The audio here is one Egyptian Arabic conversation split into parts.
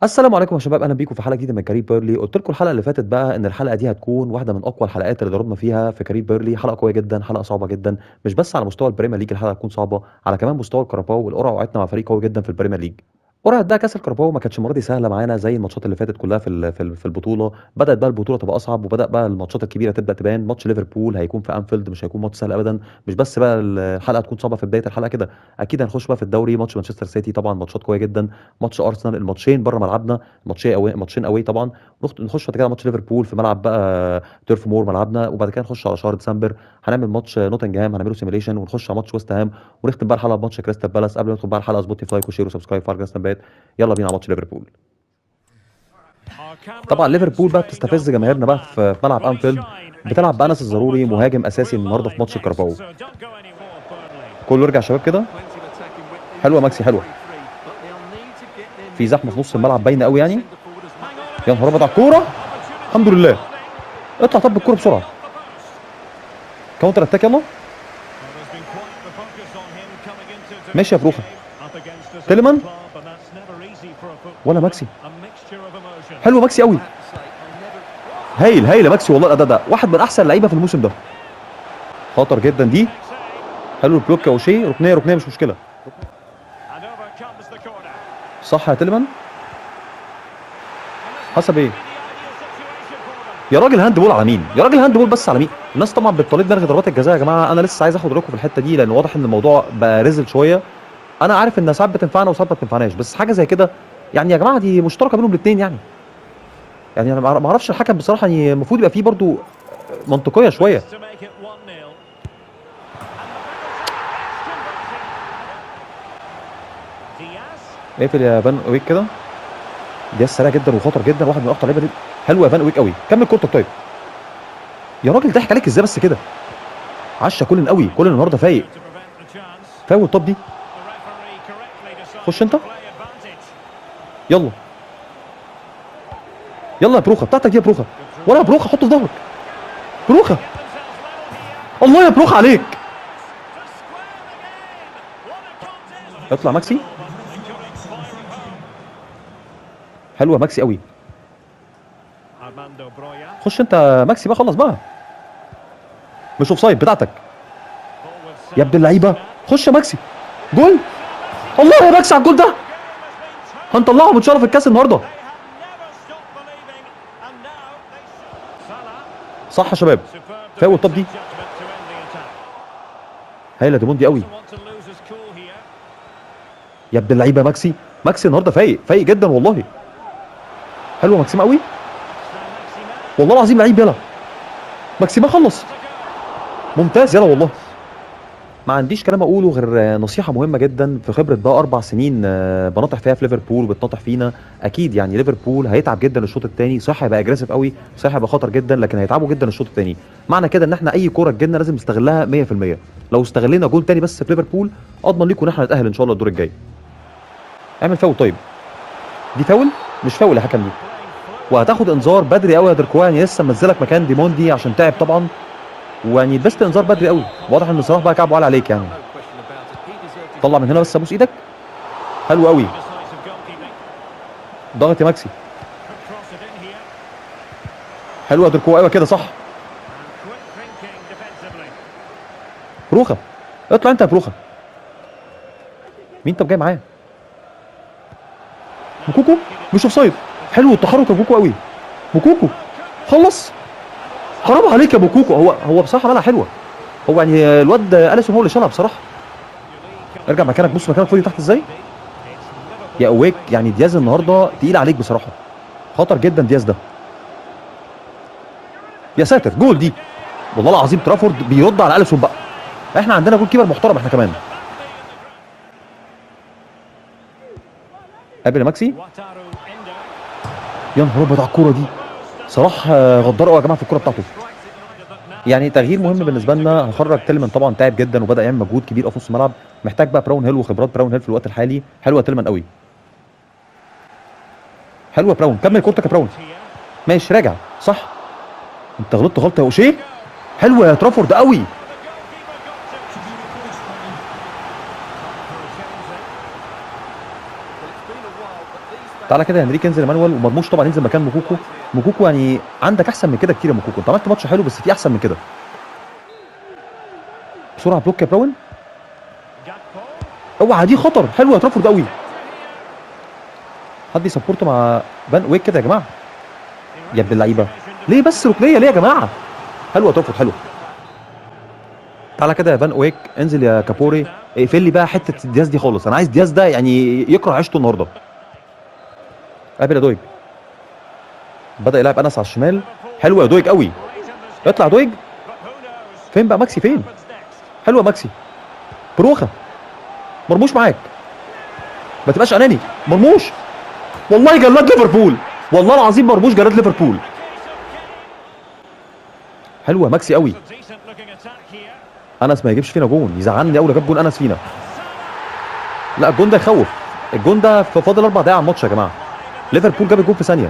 السلام عليكم يا شباب اهلا بيكم في حلقه جديده من كارير بيرلي قلت لكم الحلقه اللي فاتت بقى ان الحلقه دي هتكون واحده من اقوى الحلقات اللي ضربنا فيها في كارير بيرلي حلقه قويه جدا حلقه صعبه جدا مش بس على مستوى البريمير ليج الحلقه هتكون صعبه على كمان مستوى الكاراباو والقرعه وقعتنا مع فريق قوي جدا في البريمير ليج قرعه بقى كاس الكاراباو ما كانتش المره دي سهله معانا زي الماتشات اللي فاتت كلها في ال- في ال- في البطوله بدات بقى البطوله تبقى اصعب وبدا بقى الماتشات الكبيره تبدا تبان ماتش ليفربول هيكون في انفيلد مش هيكون ماتش سهل ابدا مش بس بقى الحلقه تكون صعبه في بدايه الحلقه كده اكيد هنخش بقى في الدوري ماتش مانشستر سيتي طبعا ماتشات قويه جدا ماتش ارسنال الماتشين بره ملعبنا ماتشين اوي ماتشين اوي طبعا نخ- نخش بعد كده ماتش ليفربول في ملعب بقى تيرف مور ملعبنا وبعد كده نخش على شهر ديسمبر هنعمل ماتش نوتنجهام هنعمله سيميليشن ونخش على ماتش ويست هام ونختم بقى الحلقه بماتش كريستال بالاس قبل ما ندخل بقى الحلقه سبوتيفاي وشير وسبسكرايب فارج بات يلا بينا على ماتش ليفربول طبعا ليفربول بقى بتستفز جماهيرنا بقى في في ملعب انفيلد بتلعب بانس الضروري مهاجم اساسي النهارده في ماتش الكاراباو كله يرجع يا شباب كده حلوه ماكسي حلوه في زحمه في نص الملعب باينه قوي يعني يا نهار ابيض على الكوره الحمد لله اطلع طب بالكوره بسرعه كاونتر اتاك يلا ماشي يا بروخه تيلمان ولا ماكسي حلو ماكسي قوي هايل هايل يا ماكسي والله الاداء ده واحد من احسن اللعيبه في الموسم ده خطر جدا دي حلو البلوك او شيء ركنيه ركنيه مش مشكله صح يا تيلمان حسب ايه يا راجل هاند بول على مين يا راجل هاند بول بس على مين الناس طبعا بتطالب نلغي ضربات الجزاء يا جماعه انا لسه عايز اخد رايكم في الحته دي لان واضح ان الموضوع بقى رزل شويه انا عارف ان ساعات بتنفعنا وساعات ما بتنفعناش بس حاجه زي كده يعني يا جماعه دي مشتركه بينهم الاثنين يعني يعني انا ما اعرفش الحكم بصراحه يعني المفروض يبقى فيه برضو منطقيه شويه اقفل يا فان اويك كده دي سريع جدا وخطر جدا واحد من اخطر اللعيبه دي حلوه يا فان اويك قوي كمل كورتك طيب يا راجل ضحك عليك ازاي بس كده عشا كل قوي كل النهارده فايق فاول طب دي خش انت يلا يلا يا بروخه بتاعتك دي يا بروخه ولا يا بروخه حطه في ظهرك بروخه الله يا بروخه عليك اطلع ماكسي حلوه ماكسي قوي خش انت يا ماكسي بقى خلص بقى مش اوف سايد بتاعتك يا ابن اللعيبه خش يا ماكسي جول الله يا ماكسي على الجول ده هنطلعه من شرف الكاس النهارده صح يا شباب فاول طب دي هايله ديموندي قوي يا ابن اللعيبه يا ماكسي ماكسي النهارده فايق فايق جدا والله حلوه ماكسيم قوي والله العظيم لعيب يلا ماكسيما خلص ممتاز يلا والله ما عنديش كلام اقوله غير نصيحه مهمه جدا في خبره بقى اربع سنين آه، بناطح فيها في ليفربول وبتناطح فينا اكيد يعني ليفربول هيتعب جدا الشوط الثاني صح هيبقى اجريسيف قوي صح هيبقى خطر جدا لكن هيتعبوا جدا الشوط الثاني معنى كده ان احنا اي كوره تجيلنا لازم نستغلها 100% لو استغلينا جول تاني بس في ليفربول اضمن ليكم ان احنا نتاهل ان شاء الله الدور الجاي اعمل فاول طيب دي فاول مش فاول يا حكم دي وهتاخد انذار بدري قوي يا دركوا يعني لسه منزلك مكان ديموندي عشان تعب طبعا ويعني لبست انذار بدري قوي واضح ان صلاح بقى كعبه عالي عليك يعني طلع من هنا بس ابوس ايدك حلو قوي ضغط يا ماكسي حلو يا دركوا ايوه كده صح بروخه اطلع انت يا بروخه مين طب جاي معاه موكوكو مش اوف سايد حلو التحرك يا موكوكو قوي موكوكو خلص حرام عليك يا موكوكو هو هو بصراحه عملها حلوه هو يعني الواد اليسون هو اللي شالها بصراحه ارجع مكانك بص مكانك فاضي تحت ازاي يا اويك يعني دياز النهارده تقيل عليك بصراحه خطر جدا دياز ده يا ساتر جول دي والله العظيم ترافورد بيرد على اليسون بقى احنا عندنا جول كيبر محترم احنا كمان قابل يا ماكسي يا نهار ابيض على الكوره دي صلاح آه، غدار قوي يا جماعه في الكوره بتاعته يعني تغيير مهم بالنسبه لنا هخرج تيلمان طبعا تعب جدا وبدا يعمل مجهود كبير في نص الملعب محتاج بقى براون هيل وخبرات براون هيل في الوقت الحالي حلوه تيلمان قوي حلوه براون كمل كورتك يا براون ماشي راجع صح انت غلطت غلطه يا اوشيه حلوه يا ترافورد قوي تعالى كده يا هنريك انزل يا مانويل ومرموش طبعا ينزل مكان موكوكو موكوكو يعني عندك احسن من كده كتير يا موكوكو انت عملت ماتش حلو بس في احسن من كده بسرعه بلوك يا براون اوعى دي خطر حلوه يا ترافورد قوي حد يسبورت مع فان ويك كده يا جماعه يا ابن اللعيبه ليه بس ركنيه ليه يا جماعه حلوه يا ترافورد حلوه تعالى كده يا فان اويك انزل يا كابوري اقفل لي بقى حته دياز دي خالص انا عايز دياز ده يعني يكره عيشته النهارده قابل يا دويج بدا يلعب انس على الشمال حلو يا دويج قوي اطلع دويج فين بقى ماكسي فين حلوه ماكسي بروخه مرموش معاك ما تبقاش اناني مرموش والله جلاد ليفربول والله العظيم مرموش جلاد ليفربول حلوه ماكسي قوي انس ما يجيبش فينا جون يزعلني اول جاب جون انس فينا لا الجون ده يخوف الجون ده في فاضل اربع دقايق على الماتش يا جماعه ليفربول جاب الجون في ثانيه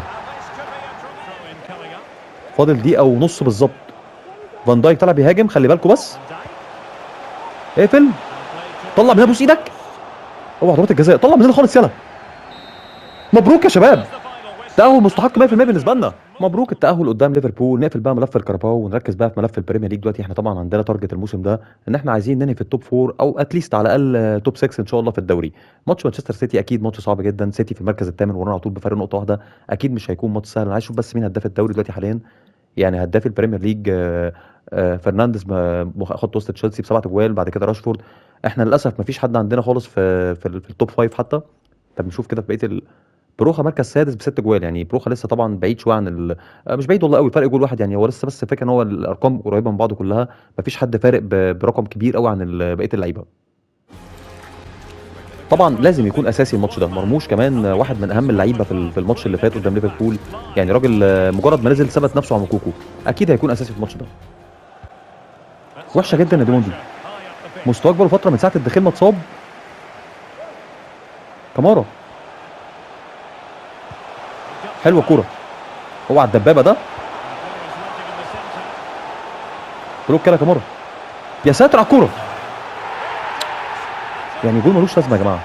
فاضل دقيقه ونص بالظبط فان دايك طلع بيهاجم خلي بالكم بس اقفل طلع من هنا بوس ايدك اوعى ضربه الجزاء طلع من هنا خالص يلا مبروك يا شباب تأهل مستحق 100% بالنسبه لنا مبروك التأهل قدام ليفربول نقفل بقى ملف الكاراباو ونركز بقى في ملف البريمير ليج دلوقتي احنا طبعا عندنا تارجت الموسم ده ان احنا عايزين ننهي في التوب فور او اتليست على الاقل توب 6 ان شاء الله في الدوري ماتش مانشستر سيتي اكيد ماتش صعب جدا سيتي في المركز الثامن ورانا على طول بفرق نقطه واحده اكيد مش هيكون ماتش سهل انا عايز اشوف بس مين هداف الدوري دلوقتي حاليا يعني هداف البريمير ليج آه، آه، فرنانديز م- خط وسط تشيلسي بسبعة اجوال بعد كده راشفورد احنا للاسف ما فيش حد عندنا خالص في في, ال- في التوب فايف حتى طب نشوف كده في بقيه ال... بروخا مركز سادس بست جوال يعني بروخا لسه طبعا بعيد شويه عن ال... آه، مش بعيد والله قوي فرق جول واحد يعني هو لسه بس الفكره ان هو الارقام قريبه من بعض كلها ما فيش حد فارق ب... برقم كبير قوي عن ال- بقيه اللعيبه طبعا لازم يكون اساسي الماتش ده مرموش كمان واحد من اهم اللعيبه في ال- في الماتش اللي فات قدام ليفربول يعني راجل آه، مجرد ما نزل ثبت نفسه على موكوكو اكيد هيكون اساسي في الماتش ده وحشه جدا يا ديموندي مستواه اكبر فتره من ساعه الدخيل ما اتصاب كمارا حلوه الكوره اوعى الدبابه ده بلوك كده كمارا يا ساتر على الكوره يعني جول ملوش لازمه يا جماعه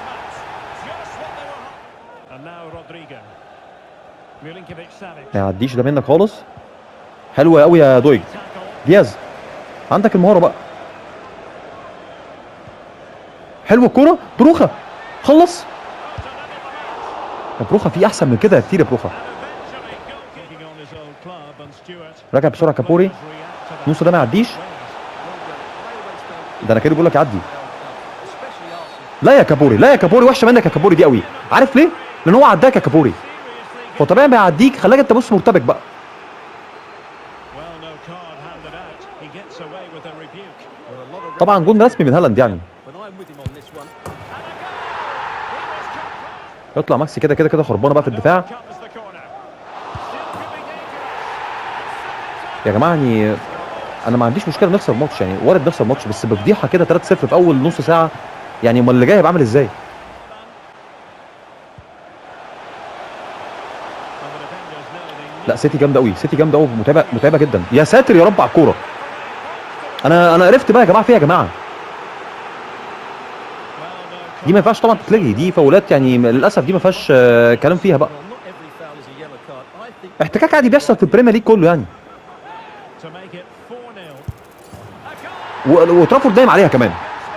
ما يعديش ده منك خالص حلوه قوي يا دويج دياز عندك المهاره بقى حلوه الكوره بروخه خلص يا بروخه في احسن من كده كتير يا بروخه رجع بسرعه كابوري نص ده ما يعديش ده انا كده بقول لك يعدي لا يا كابوري لا يا كابوري وحشه منك يا كابوري دي قوي عارف ليه لان هو عداك يا كابوري فطبيعي ما يعديك خلاك انت بص مرتبك بقى طبعا جون رسمي من هالاند يعني يطلع ماكسي كده كده كده خربانه بقى في الدفاع يا جماعه يعني انا ما عنديش مشكله نخسر ماتش يعني وارد نخسر ماتش بس بفضيحه كده 3-0 في اول نص ساعه يعني امال اللي جاي هيبقى عامل ازاي لا سيتي جامده قوي سيتي جامده قوي متعبه متعبه جدا يا ساتر يا رب على الكوره انا انا عرفت بقى يا جماعه فيها يا جماعه دي ما ينفعش طبعا تتلغي دي فاولات يعني للاسف دي ما فيهاش آه، كلام فيها بقى احتكاك عادي بيحصل في البريمير ليج كله يعني و- وترافورد دايم عليها كمان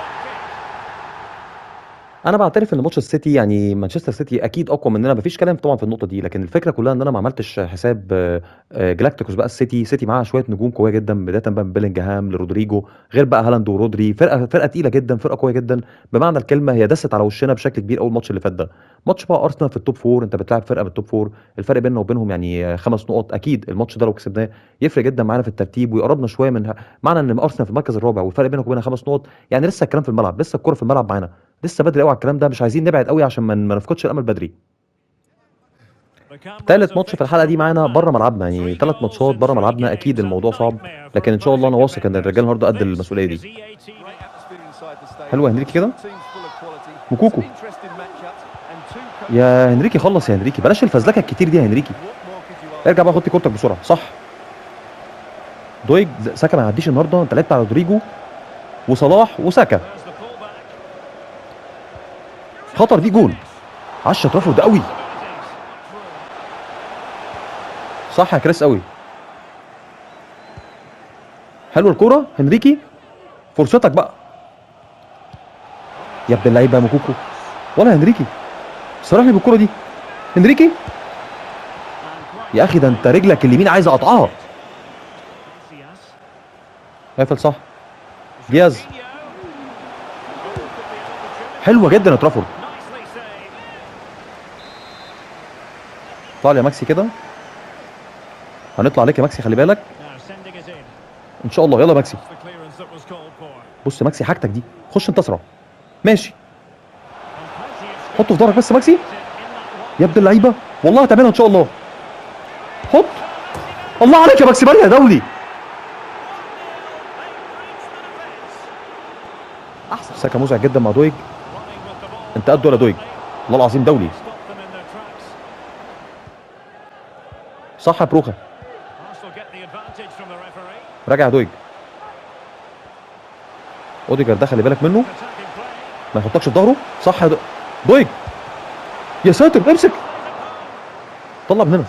انا بعترف ان ماتش السيتي يعني مانشستر سيتي اكيد اقوى مننا مفيش كلام طبعا في النقطه دي لكن الفكره كلها ان انا ما عملتش حساب آه، آه، جلاكتيكوس بقى السيتي سيتي معاها شويه نجوم قويه جدا بدايه بقى من بيلينجهام لرودريجو غير بقى هالاند ورودري فرقه فرقه تقيله جدا فرقه قويه جدا بمعنى الكلمه هي دست على وشنا بشكل كبير اول ماتش اللي فات ده ماتش بقى ارسنال في التوب فور انت بتلعب فرقه من التوب فور الفرق بيننا وبينهم يعني آه، خمس نقط اكيد الماتش ده لو كسبناه يفرق جدا معانا في الترتيب ويقربنا شويه من معنى ان ارسنال في المركز الرابع والفرق بينك وبينها خمس نقط يعني لسه الكلام في الملعب لسه الكره في الملعب معانا لسه بدري قوي على الكلام ده مش عايزين نبعد قوي عشان ما ما نفقدش الامل بدري ثالث ماتش في الحلقه دي معانا بره ملعبنا يعني ثلاث ماتشات بره ملعبنا اكيد الموضوع صعب لكن ان شاء الله انا واثق ان الرجال النهارده قد المسؤوليه دي حلوه هنريكي كده موكوكو يا هنريكي خلص يا هنريكي بلاش الفزلكه الكتير دي يا هنريكي ارجع بقى خد كورتك بسرعه صح دويج ساكا ما يعديش النهارده انت لعبت على رودريجو وصلاح وساكا خطر دي جول 10 ترافورد قوي صح يا كريس قوي حلوه الكوره هنريكي فرصتك بقى يا ابن اللعيبه يا موكوكو ولا هنريكي صراحة بالكوره دي هنريكي يا اخي ده انت رجلك اليمين عايز اقطعها قافل صح دياز حلوه جدا يا ترافورد طالع يا ماكسي كده هنطلع عليك يا ماكسي خلي بالك ان شاء الله يلا يا ماكسي بص يا ماكسي حاجتك دي خش انت اسرع ماشي حطه في ظهرك بس يا ماكسي يا ابن اللعيبه والله هتعملها ان شاء الله حط الله عليك يا ماكسي يا دولي احسن ساكا مزعج جدا مع دويج انت قد ولا دويج والله العظيم دولي صح يا بروخه راجع يا دويج اوديجر ده خلي بالك منه ما يحطكش في ظهره صح يا دو- دويج يا ساتر امسك طلع من هنا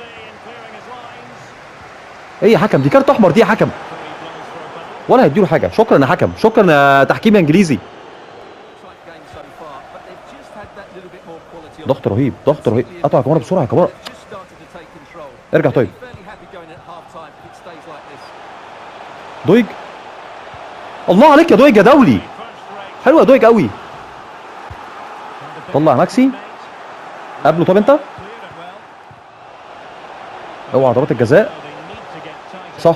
ايه يا حكم دي كارت احمر دي يا حكم ولا هيديله حاجه شكرا يا حكم شكرا يا تحكيم يا انجليزي ضغط رهيب ضغط رهيب قطع يا كمارة بسرعه يا كمارة ارجع طيب دويج الله عليك يا دويج يا دولي حلو يا دويج قوي طلع يا ماكسي قبله طب انت اوعى ضربات الجزاء صح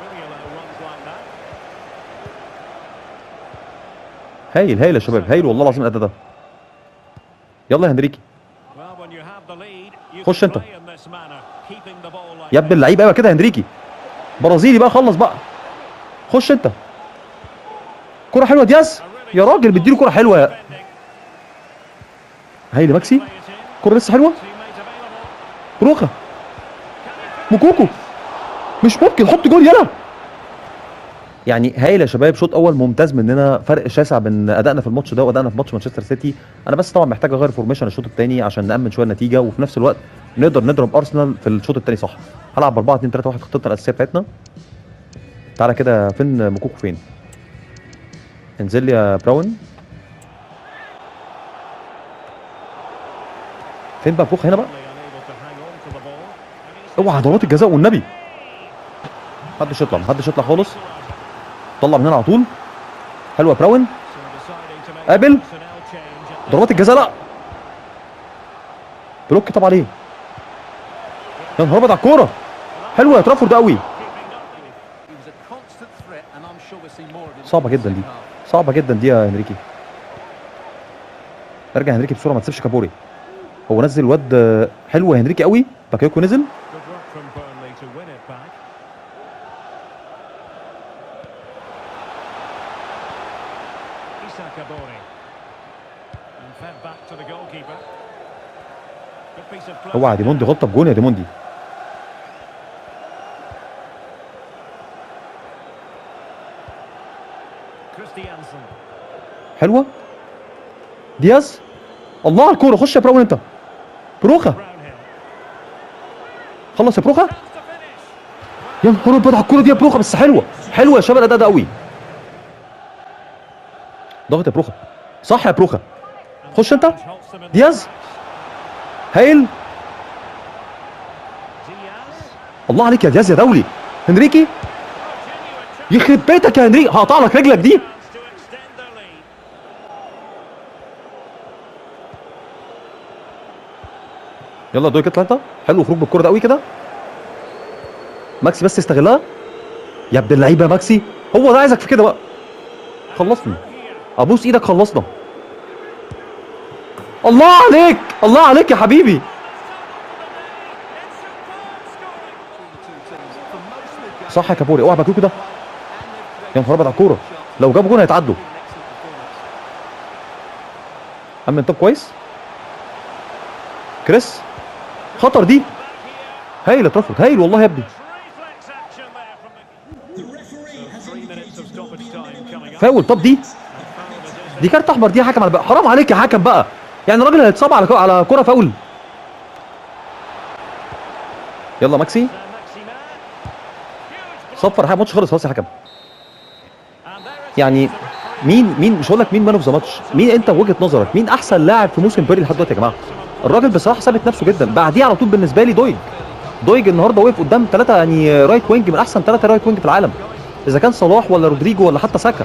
هايل هايل يا شباب هايل والله العظيم الاداء ده يلا يا هنريكي خش انت يا ابن اللعيب ايوه كده يا هنريكي برازيلي بقى خلص بقى خش انت كرة حلوه دياز يا راجل بيديله كرة حلوه يا هايل يا ماكسي كرة لسه حلوه روخه موكوكو مش ممكن حط جول يلا يعني هايل يا شباب شوط اول ممتاز مننا فرق شاسع بين ادائنا في الماتش ده وادائنا في ماتش مانشستر سيتي انا بس طبعا محتاج اغير فورميشن الشوط الثاني عشان نامن شويه النتيجه وفي نفس الوقت نقدر نضرب ارسنال في الشوط الثاني صح هلعب 4 2 3 1 خطتنا الاساسيه بتاعتنا تعالى كده فين موكوكو فين انزل لي يا براون فين بقى فوق هنا بقى اوعى ضربات الجزاء والنبي محدش يطلع محدش يطلع خالص طلع من هنا على طول حلوه براون قابل. ضربات الجزاء لا بلوك طبعا عليه يا نهار ابيض على الكوره حلوه يا ترافورد قوي صعبة جدا دي. صعبه جدا دي يا هنريكي ارجع هنريكي بسرعه ما تسيبش كابوري هو نزل الواد آه، حلو يا هنريكي قوي باكيوكو نزل اوعى ديموندي غلطه بجون يا ديموندي حلوه دياز الله على الكوره خش يا براون انت بروخه خلص يا بروخه يا نهار ابيض على الكوره دي يا بروخه بس حلوه حلوه يا شباب الاداء ده قوي ضغط يا بروخه صح يا بروخه خش انت دياز هايل الله عليك يا دياز يا دولي هنريكي يخرب بيتك يا هنريكي هقطع لك رجلك دي يلا دوي اطلع انت حلو خروج بالكوره ده قوي كده ماكسي بس استغلها يا ابن اللعيبه يا ماكسي هو ده عايزك في كده بقى خلصني ابوس ايدك خلصنا الله عليك الله عليك يا حبيبي صح يا كابوري اوعى باكوكو ده يا نهار ابيض على الكوره لو جابوا جون هيتعدوا امن طب كويس كريس خطر دي هايل يا ترافورد هايل والله يا ابني فاول طب دي دي كارت احمر دي يا حكم على بقى حرام عليك يا حكم بقى يعني الراجل هيتصاب على على كره فاول يلا ماكسي صفر حاجه ماتش خلص خلاص يا حكم يعني مين مين مش هقول لك مين مان اوف ذا ماتش مين انت وجهه نظرك مين احسن لاعب في موسم بيري لحد دلوقتي يا جماعه الراجل بصراحه ثابت نفسه جدا بعديه على طول بالنسبه لي دويج دويج النهارده وقف قدام ثلاثه يعني رايت وينج من احسن ثلاثه رايت وينج في العالم اذا كان صلاح ولا رودريجو ولا حتى ساكا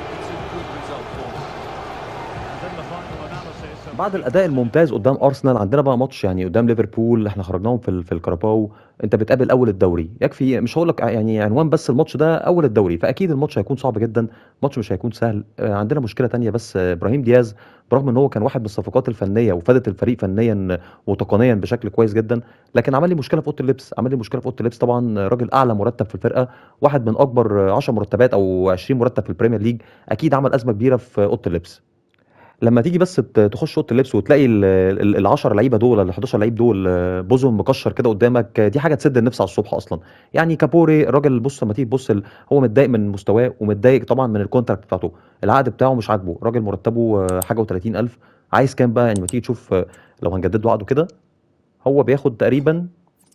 بعد الاداء الممتاز قدام ارسنال عندنا بقى ماتش يعني قدام ليفربول احنا خرجناهم في ال- في الكاراباو انت بتقابل اول الدوري يكفي مش هقول لك يعني عنوان بس الماتش ده اول الدوري فاكيد الماتش هيكون صعب جدا ماتش مش هيكون سهل آه، عندنا مشكله تانية بس آه، ابراهيم دياز برغم ان هو كان واحد من الصفقات الفنيه وفادت الفريق فنيا وتقنيا بشكل كويس جدا لكن عمل لي مشكله في اوضه اللبس عمل لي مشكله في اوضه اللبس طبعا آه، راجل اعلى مرتب في الفرقه واحد من اكبر آه، 10 مرتبات او 20 مرتب في البريمير ليج اكيد عمل ازمه كبيره في اوضه اللبس لما تيجي بس ت- تخش اوضه اللبس وتلاقي ال 10 لعيبه دول ال 11 لعيب دول آه، بوزهم مكشر كده قدامك آه، دي حاجه تسد النفس على الصبح اصلا يعني كابوري الراجل بص لما تيجي تبص ال- هو متضايق من مستواه ومتضايق طبعا من الكونتراكت بتاعته العقد بتاعه مش عاجبه راجل مرتبه آه، حاجه و30 الف عايز كام بقى يعني لما تيجي تشوف آه، لو هنجدد له عقده كده هو بياخد تقريبا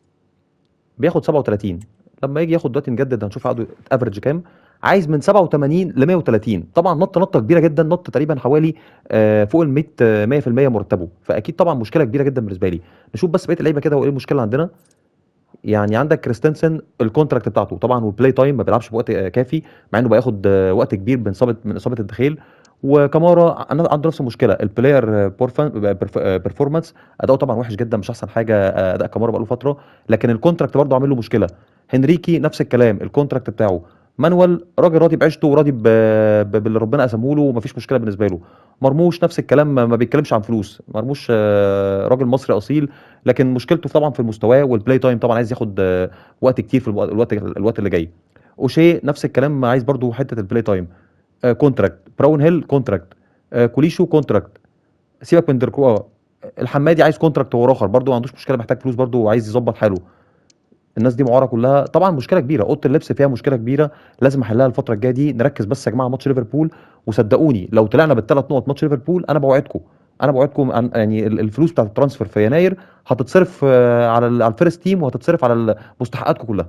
بياخد 37 لما يجي ياخد دلوقتي نجدد هنشوف عقده افريج كام عايز من 87 ل 130 طبعا نط نطه كبيره جدا نط تقريبا حوالي آه، فوق ال 100 آه، 100% مرتبه فاكيد طبعا مشكله كبيره جدا بالنسبه لي نشوف بس بقيه اللعيبه كده وايه المشكله اللي عندنا يعني عندك كريستنسن الكونتراكت بتاعته طبعا والبلاي تايم ما بيلعبش بوقت آه، كافي مع انه بياخد آه، وقت كبير من اصابه من اصابه الدخيل وكامارا انا عنده نفس المشكله البلاير بيرفورمانس اداؤه طبعا وحش جدا مش احسن حاجه آه، اداء كامارا بقاله فتره لكن الكونتراكت برضه عامل له مشكله هنريكي نفس الكلام الكونتراكت بتاعه مانويل راجل راضي بعيشته وراضي ب- ب- باللي ربنا قسمه له ومفيش مشكله بالنسبه له مرموش نفس الكلام ما ما بيتكلمش عن فلوس مرموش آه، راجل مصري اصيل لكن مشكلته طبعا في المستوى والبلاي تايم طبعا عايز ياخد آه، وقت كتير في الوقت الوقت, الوقت اللي جاي اوشي نفس الكلام عايز برضو حته البلاي تايم آه، كونتراكت براون هيل كونتراكت آه، كوليشو كونتراكت سيبك من ديركوا الحمادي عايز كونتراكت هو اخر برضو ما عندوش مشكله محتاج فلوس برضو وعايز يظبط حاله الناس دي معاره كلها طبعا مشكله كبيره اوضه اللبس فيها مشكله كبيره لازم احلها الفتره الجايه دي نركز بس يا جماعه ماتش ليفربول وصدقوني لو طلعنا بالثلاث نقط ماتش ليفربول انا بوعدكم انا بوعدكم عن- يعني ال- الفلوس بتاعت الترانسفير في يناير هتتصرف آه، على ال- على الفيرست تيم وهتتصرف على ال- مستحقاتكم كلها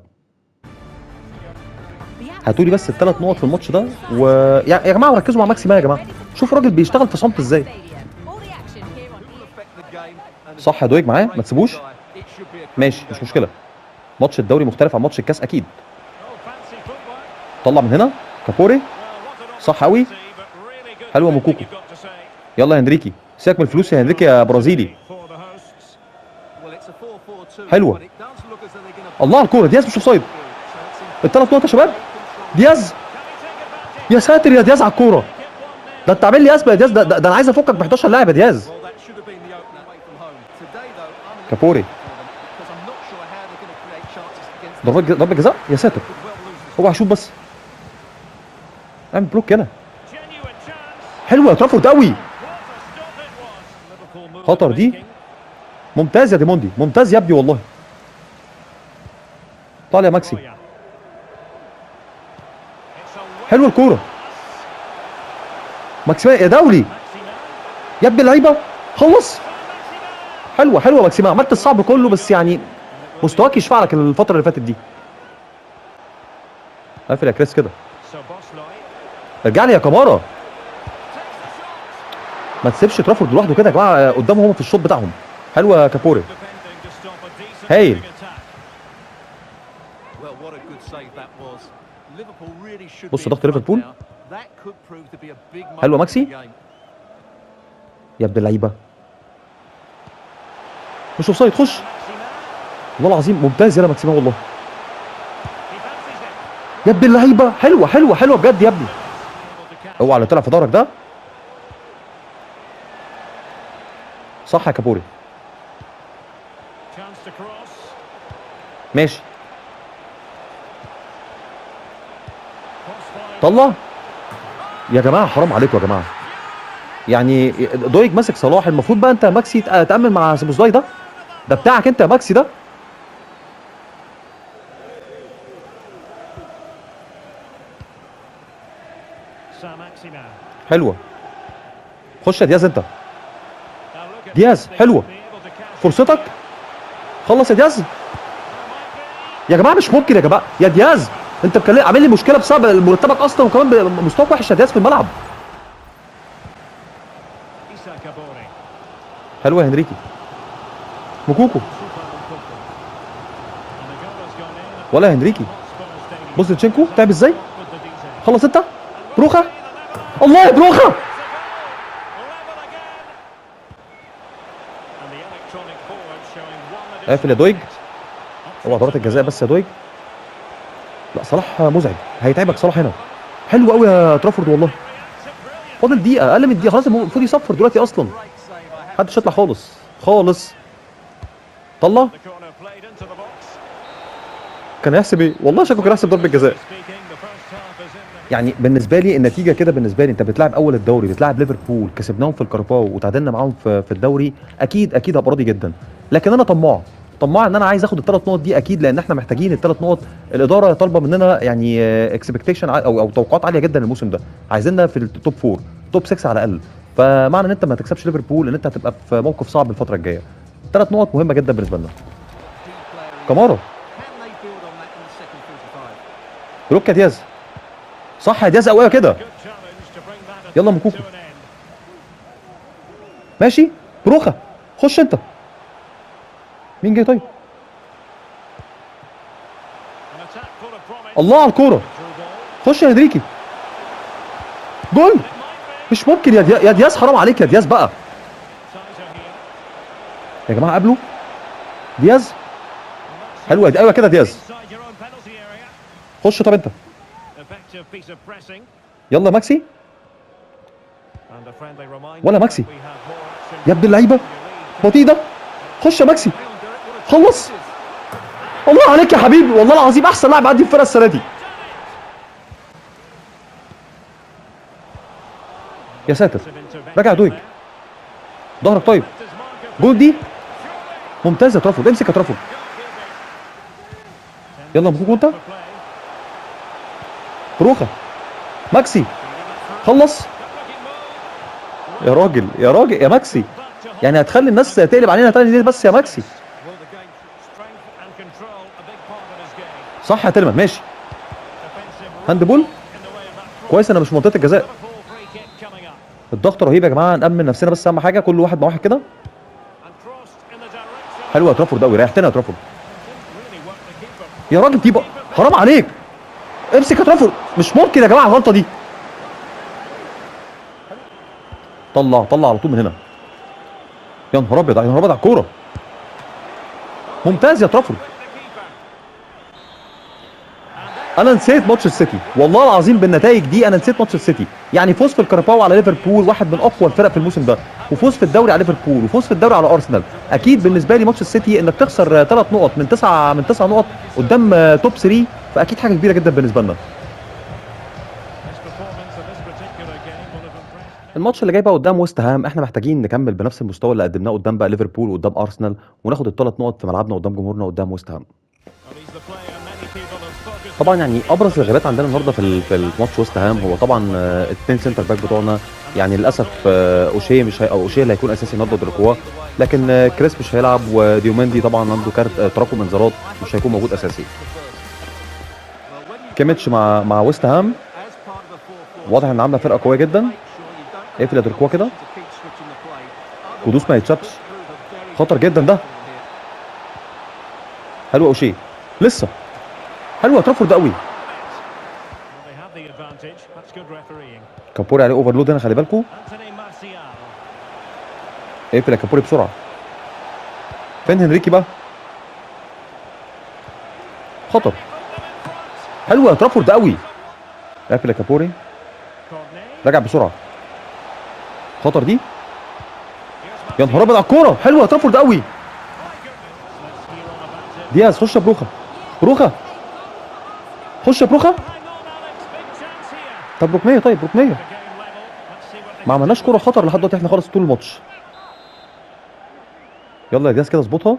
هاتوا لي بس الثلاث نقط في الماتش ده ويا يا جماعه ركزوا مع ماكسي مان يا جماعه شوف الراجل بيشتغل في صمت ازاي صح يا دويج معاه ما تسيبوش ماشي مش مشكله ماتش الدوري مختلف عن ماتش الكاس اكيد طلع من هنا كابوري صح قوي حلوه موكوكو يلا يا هنريكي سيبك من الفلوس يا هنريكي يا برازيلي حلوة. الله على الكوره دياز مش اوفسايد الثلاث نقط يا شباب دياز يا ساتر يا دياز على الكوره ده انت عامل لي اسبق يا دياز ده, ده, ده انا عايز افكك ب 11 لاعب يا دياز كابوري ضربه ج- ضربه جزاء يا ساتر هو هشوف بس اعمل بلوك هنا حلوه يا ترافورد قوي خطر دي ممتاز يا ديموندي ممتاز يا ابني والله طالع يا ماكسي حلوه الكوره ماكسيمان يا دولي يا ابن اللعيبه خلص حلوه حلوه ماكسيمان عملت الصعب كله بس يعني مستواك يشفع لك الفتره اللي فاتت دي قافل يا كريس كده ارجع لي يا كمارا ما تسيبش ترافورد لوحده كده يا جماعه قدامهم هم في الشوط بتاعهم حلوه يا كابوري هايل. بص ضغط ليفربول حلوة ماكسي. يا ابن اللعيبه مش اوفسايد خش والله العظيم ممتاز يا ماكسيمان والله يا ابن اللعيبه حلوه حلوه حلوه بجد يا ابني اوعى اللي طلع في ظهرك ده صح يا كابوري ماشي طلع يا جماعه حرام عليكم يا جماعه يعني دويج ماسك صلاح المفروض بقى انت يا ماكسي تأ- تامن مع سيبوزلاي ده ده بتاعك انت يا ماكسي ده حلوه خش يا دياز انت دياز حلوه فرصتك خلص يا دياز يا جماعه مش ممكن يا جماعه يا دياز انت بتكلم عامل لي مشكله بسبب مرتبك اصلا وكمان مستواك وحش يا دياز في الملعب حلوه يا هنريكي موكوكو ولا يا هنريكي بص تشينكو تعب ازاي خلص انت بروخه الله يا بروخه قافل يا دويج اوعى ضربات الجزاء بس يا دويج لا صلاح مزعج هيتعبك صلاح هنا حلو قوي يا ترافورد والله فاضل دقيقه اقل من دقيقه خلاص المفروض يصفر دلوقتي اصلا محدش يطلع خالص خالص طلع كان هيحسب ايه والله شكله كان هيحسب ضربه جزاء يعني بالنسبه لي النتيجه كده بالنسبه لي انت بتلعب اول الدوري بتلعب ليفربول كسبناهم في الكارباو وتعادلنا معاهم في, في الدوري اكيد اكيد هبقى راضي جدا لكن انا طماع طماع ان انا عايز اخد الثلاث نقط دي اكيد لان احنا محتاجين الثلاث نقط الاداره طالبه مننا يعني اكسبكتيشن او او توقعات عاليه جدا الموسم ده عايزيننا في التوب فور توب 6 على الاقل فمعنى ان انت ما تكسبش ليفربول ان انت هتبقى في موقف صعب الفتره الجايه ثلاث نقط مهمه جدا بالنسبه لنا كمارا بلوك يا دياز صح يا دياز قويه كده يلا مكوكو ماشي بروخه خش انت مين جاي طيب الله على الكوره خش يا هنريكي جول مش ممكن يا دياز يا دياز حرام عليك يا دياز بقى يا جماعه قابلوا دياز حلوه دي ايوه كده دياز خش طب انت يلا ماكسي ولا ماكسي يا ابن اللعيبه بطيء ده خش يا ماكسي خلص الله عليك يا حبيبي والله العظيم احسن لاعب عندي في الفرقه السنه دي يا ساتر رجع دويج ظهرك طيب جول دي ممتاز يا ترافورد امسك يا ترافورد يلا مبروك انت بروخه ماكسي خلص يا راجل يا راجل يا ماكسي يعني هتخلي الناس تقلب علينا تاني ليه بس يا ماكسي صح يا تلمن ماشي هاند بول كويس انا مش منطقه الجزاء الضغط رهيب يا جماعه نامن نفسنا بس اهم حاجه كل واحد مع واحد كده حلو يا ترافورد قوي ريحتنا يا ترافورد يا راجل دي بقى حرام عليك امسك يا ترافورد مش ممكن يا جماعه الغلطه دي طلع طلع على طول من هنا يا نهار ابيض يا نهار ابيض على الكوره ممتاز يا ترافورد انا نسيت ماتش السيتي والله العظيم بالنتائج دي انا نسيت ماتش السيتي يعني فوز في الكاراباو على ليفربول واحد من اقوى الفرق في الموسم ده وفوز في الدوري على ليفربول وفوز في الدوري على ارسنال اكيد بالنسبه لي ماتش السيتي انك تخسر ثلاث نقط من تسعه من تسع نقط قدام آه، توب 3 فاكيد حاجه كبيره جدا بالنسبه لنا الماتش اللي جاي بقى قدام ويست هام احنا محتاجين نكمل بنفس المستوى اللي قدمناه قدام بقى ليفربول وقدام ارسنال وناخد الثلاث نقط في ملعبنا قدام جمهورنا قدام ويست هام طبعا يعني ابرز الغيابات عندنا النهارده في ال- في الماتش ويست هام هو طبعا آه، الاثنين سنتر باك بتوعنا يعني للاسف آه، اوشيه مش هي او اوشيه اللي هيكون اساسي النهارده ضد القواه لكن آه، كريس مش هيلعب وديوماندي طبعا عنده كارت آه، تراكم انذارات مش هيكون موجود اساسي كيميتش مع مع ويست هام واضح ان عامله فرقه قويه جدا اقفل يا تركوا كده قدوس ما يتشافش خطر جدا ده حلو اوشيه لسه حلو ترافورد قوي كابوري عليه اوفرلود هنا خلي بالكم اقفل يا كابوري بسرعه فين هنريكي بقى خطر حلو يا ترافورد قوي اقفل يا كابوري رجع بسرعه خطر دي يا نهار ابيض على الكوره حلوه يا ترافورد قوي دياز خش يا بروخه بروخه خش يا بروخه طب ركنيه طيب ركنيه ما عملناش كوره خطر لحد دلوقتي احنا خالص طول الماتش يلا يا دياز كده اظبطها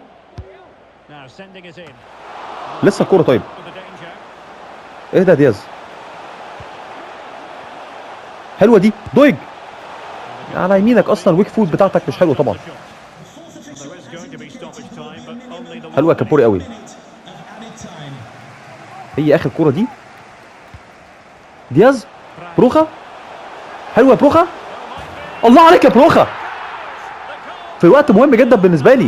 لسه الكوره طيب اهدى يا دياز حلوه دي دويج على يمينك اصلا الويك فود بتاعتك مش حلو طبعا حلوه يا كابوري قوي هي اخر كوره دي دياز بروخا حلوه يا بروخا الله عليك يا بروخا في وقت مهم جدا بالنسبه لي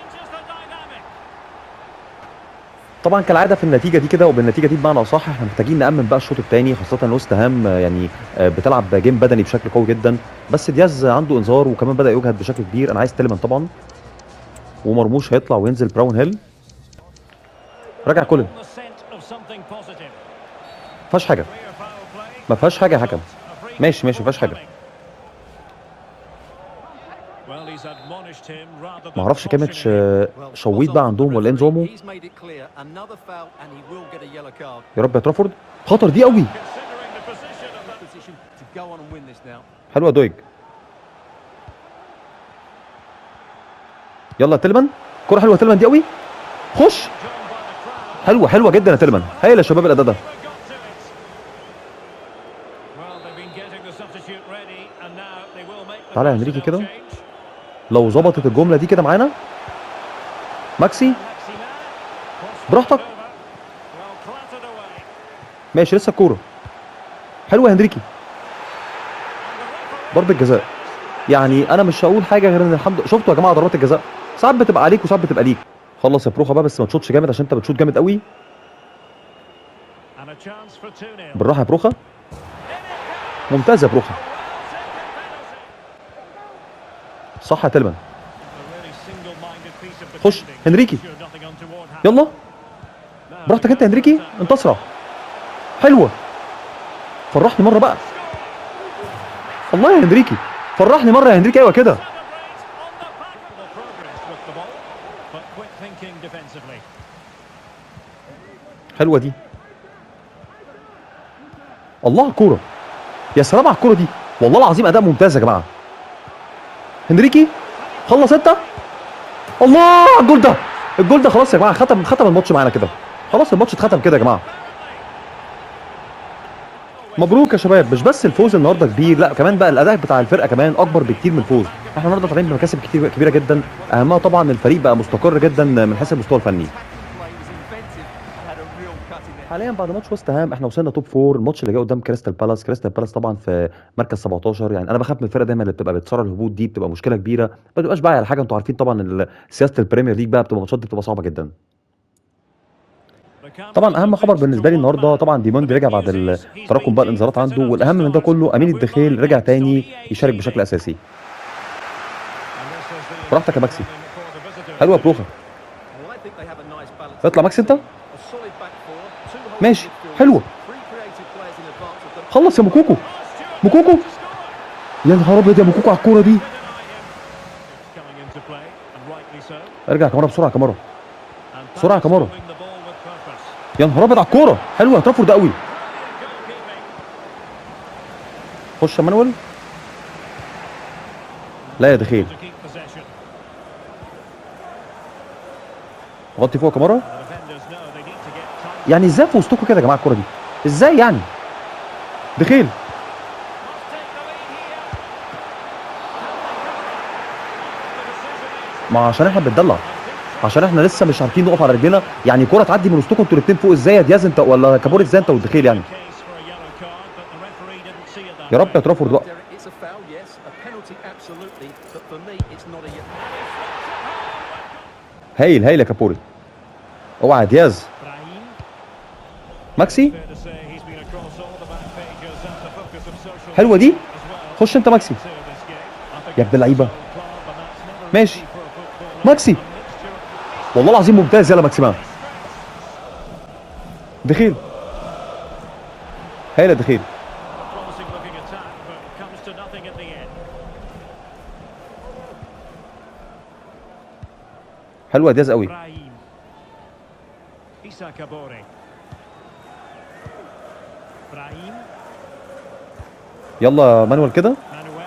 طبعا كالعاده في النتيجه دي كده وبالنتيجه دي بمعنى اصح احنا محتاجين نامن بقى الشوط الثاني خاصه ان وست هام آه، يعني آه، بتلعب جيم بدني بشكل قوي جدا بس دياز عنده انذار وكمان بدا يجهد بشكل كبير انا عايز تلمن طبعا ومرموش هيطلع وينزل براون هيل راجع كولن ما فيهاش حاجه ما فيهاش حاجه يا حكم ماشي ماشي ما فيهاش حاجه ما اعرفش كانت ش- شويت بقى عندهم ولا ايه نظامه يا رب يا ترافورد خطر دي قوي حلوه دويج يلا يا تلمن كرة حلوه يا تلمن دي قوي خش حلوه حلوه جدا يا تلمن هايل يا شباب الاداء ده تعالى يا هنريكي كده. لو ظبطت الجمله دي كده معانا ماكسي براحتك. ماشي لسه الكوره حلوه يا هنريكي ضربه جزاء يعني انا مش هقول حاجه غير ان الحمد شفتوا يا جماعه ضربات الجزاء ساعات بتبقى عليك وساعات بتبقى ليك خلص يا بروخه بقى بس ما تشوطش جامد عشان انت بتشوط جامد قوي بالراحه يا بروخه ممتاز يا بروخه صح يا تلمن خش هنريكي يلا براحتك انت يا هنريكي انت اسرع حلوه فرحني مره بقى الله يا هنريكي فرحني مره يا هنريكي ايوه كده حلوه دي الله على الكوره يا سلام على الكوره دي والله العظيم اداء ممتاز يا جماعه هنريكي خلص انت الله على الجول ده الجول ده خلاص يا جماعه ختم ختم الماتش معانا كده خلاص الماتش اتختم كده يا جماعه مبروك يا شباب مش بس الفوز النهارده كبير لا كمان بقى الاداء بتاع الفرقه كمان اكبر بكتير من الفوز احنا النهارده طالعين بمكاسب كتير كبيره جدا اهمها طبعا الفريق بقى مستقر جدا من حيث المستوى الفني حاليا بعد ماتش وست هام احنا وصلنا توب فور الماتش اللي جاي قدام كريستال بالاس كريستال بالاس طبعا في مركز 17 يعني انا بخاف من الفرقه دايما اللي بتبقى بتصارع الهبوط دي بتبقى مشكله كبيره ما بتبقاش بقى على حاجه انتوا عارفين طبعا ال- سياسه البريمير ليج بقى بتبقى ماتشات دي بتبقى صعبه جدا طبعا اهم خبر بالنسبه لي النهارده طبعا ديموند رجع بعد التراكم بقى الانذارات عنده والاهم من ده كله امين الدخيل رجع تاني يشارك بشكل اساسي براحتك يا ماكسي حلوه بروخه اطلع ماكسي انت ماشي حلوه خلص يا موكوكو موكوكو يا نهار ابيض يا موكوكو على الكوره دي ارجع كاميرا بسرعه يا كاميرا بسرعة يا كامارا. يا نهار ابيض على الكوره حلوه ترافورد قوي خش يا مانويل لا يا دخيل غطي فوق يا كاميرا يعني ازاي في وسطكم كده يا جماعه الكوره دي ازاي يعني دخيل ما عشان احنا بنتدلع عشان احنا لسه مش عارفين نقف على رجلينا يعني كوره تعدي من وسطكم انتوا الاثنين فوق ازاي يا دياز انت ولا كابوري ازاي انت والدخيل يعني يا رب يا ترافورد بقى It's a foul, yes. A penalty, absolutely. But for me, it's not a yellow. هايل هايل يا كابوري اوعى يا دياز ماكسي حلوه دي خش انت ماكسي يا ابن اللعيبه ماشي ماكسي والله العظيم ممتاز يلا ماكسيمان دخيل هايل يا دخيل حلوه يا دياز قوي Isa Kabore. Brahim. يلا يا مانويل كده Manuel.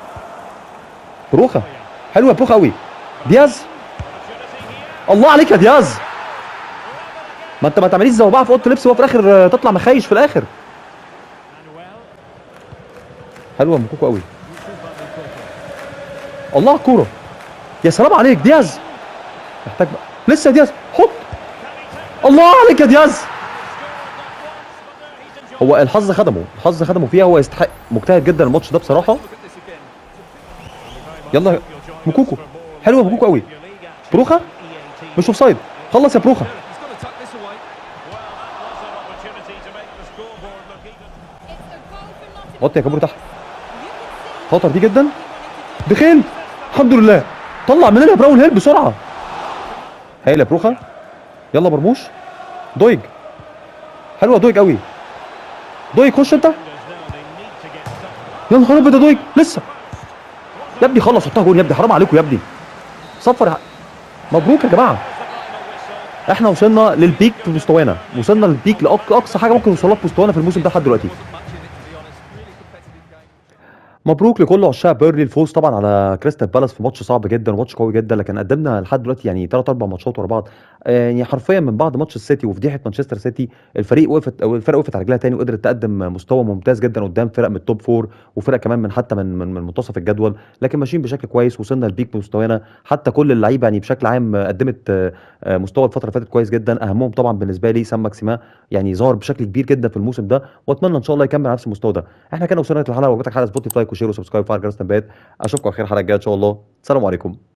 بروخه حلوه يا بروخه قوي دياز الله عليك يا دياز ما انت ما تعمليش زي بعض في اوضه اللبس وهو في الاخر آه، تطلع مخايش في الاخر Manuel. حلوه مكوكو قوي الله على الكوره يا سلام عليك دياز محتاج بقى. لسه يا دياز حط الله عليك يا دياز هو الحظ خدمه الحظ خدمه فيها هو يستحق مجتهد جدا الماتش ده بصراحه Look at this again. يلا مكوكو حلوه مكوكو قوي بروخه مش اوف سايد خلص يا بروخه He's got to tuck this away. حط يا كابوري تحت خطر دي جدا دخل الحمد لله طلع مننا يا براون هيل بسرعه هايل يا بروخه يلا مرموش دويج حلوه دويج قوي دويج خش انت يا نهار ابيض يا دويج لسه يا ابني خلص حطها جول يا ابني حرام عليكم يا ابني صفر يا- مبروك يا جماعه احنا وصلنا للبيك في مستوانا وصلنا للبيك لاقصى حاجه ممكن نوصلها في مستوانا في الموسم ده لحد دلوقتي Much in it, to be honest. Really competitive game. مبروك لكل عشاق بيرلي الفوز طبعا على كريستال بالاس في ماتش صعب جدا وماتش قوي جدا لكن قدمنا لحد دلوقتي يعني ثلاث اربع ماتشات ورا بعض آه، يعني حرفيا من بعد ماتش السيتي وفضيحه مانشستر سيتي الفريق وقفت او الفرق وقفت على رجلها تاني وقدرت تقدم مستوى ممتاز جدا قدام فرق من التوب فور وفرق كمان من حتى من من, من منتصف الجدول لكن ماشيين بشكل كويس وصلنا للبيك بمستوانا حتى كل اللعيبه يعني بشكل عام آه، قدمت آه، آه، مستوى الفتره اللي فاتت كويس جدا اهمهم طبعا بالنسبه لي سام ماكسيما يعني ظهر بشكل كبير جدا في الموسم ده واتمنى ان شاء الله يكمل على نفس المستوى ده احنا كده وصلنا للحلقه وجبتك حلقه سبوتيفاي وشير وسبسكرايب وفعل جرس التنبيهات اشوفكم على خير الحلقه الجايه ان شاء الله السلام عليكم